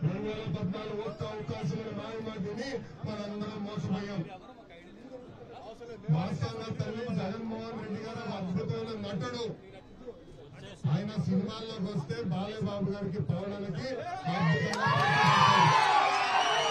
రెండు వేల పద్నాలుగు ఒక్క అవకాశం మాయమాటిని మనందరం మోసపోయాం వాస్తవంగా తల్లి జగన్మోహన్ రెడ్డి గారు ఒక అద్భుతమైన నటుడు ఆయన సినిమాల్లోకి వస్తే బాలయ్యబాబు గారికి పోవడానికి అద్భుతంగా ప్రయత్నించారు.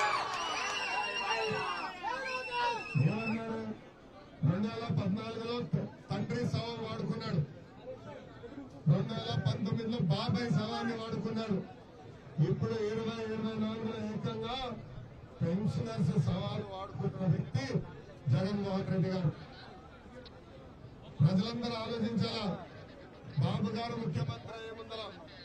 ఏమన్నాడు రెండు వేల పద్నాలుగులో తండ్రి శవం వాడుకున్నాడు రెండు వేల పంతొమ్మిదిలో బాబాయ్ శవాన్ని వాడుకున్నాడు ఇప్పుడు ఇరవై ఇరవై నాలుగులో ఏకంగా పెన్షనర్స్ సవాలు వాడుకుంటున్న వ్యక్తి జగన్మోహన్ రెడ్డి గారు ప్రజలందరూ ఆలోచించాలా బాబు గారు ముఖ్యమంత్రి అయ్యే ముందర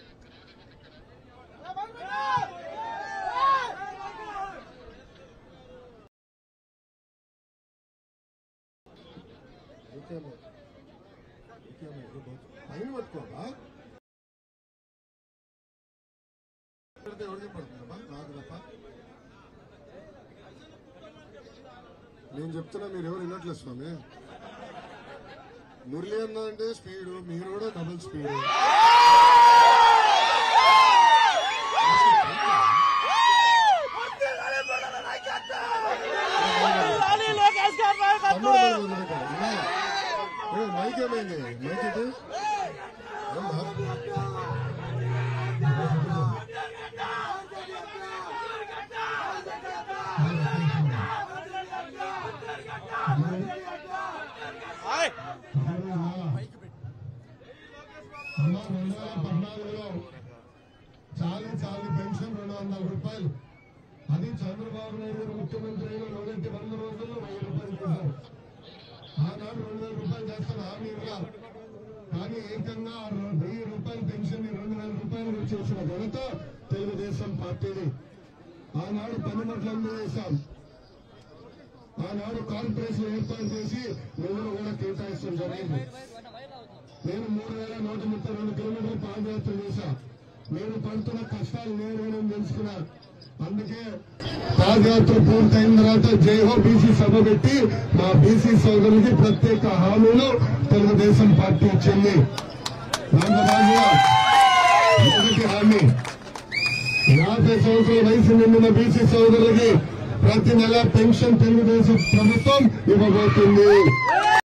పైన పట్టుకోవాలా పెడితే ఎవరికి పడుతుందమ్మా నాకు తప్ప నేను చెప్తున్నా మీరు ఎవరు వినట్లేదు స్వామి మురళి అన్న అంటే స్పీడ్ మీరు కూడా డబుల్ స్పీడ్ లాలి లోకేష్ గారి నాయకత్వం మైక్ ఏమైంది మైక్ ఇటు ఉందా? ఆయ్. అమ్మా రెండు వేల పద్నాలుగులో చాలు చాలు పెన్షన్ రెండు వందల రూపాయలు అది చంద్రబాబు నాయుడు గారు ముఖ్యమంత్రి అయిన మొదటి వంద రోజుల్లో వెయ్యి రూపాయలు చేశారు ఆనాడు రెండు వేల రూపాయలు చేస్తాను హామీ ఇవ్వాల కానీ ఏకంగా ఆ రో- వెయ్యి రూపాయల పెన్షన్ ని రెండు వేల రూపాయలు చేసిన ఘనత తెలుగుదేశం పార్టీది ఆనాడు పనిముట్లు అందజేశాం ఆనాడు కార్పొరేషన్ ఏర్పాటు చేసి నిధులు కూడా కేటాయిస్తాం జరిగింది నేను మూడు వేల నూట ముప్పై రెండు కిలోమీటర్లు పాదయాత్ర చేశా నేను పడుతున్న కష్టాలు నేను నేను తెలుసుకున్నా అందుకే పాదయాత్ర పూర్తయిన తర్వాత జైహో బీసీ సభ పెట్టి మా బీసీ సోదరులకి ప్రత్యేక హామీలు తెలుగుదేశం పార్టీ ఇచ్చింది దాంట్లో భాగంగా మొదటి హామీ యాభై సంవత్సరాల వయసు నిండిన బీసీ సోదరులకి ప్రతి నెల పెన్షన్ తెలుగుదేశం ప్రభుత్వం ఇవ్వబోతుంది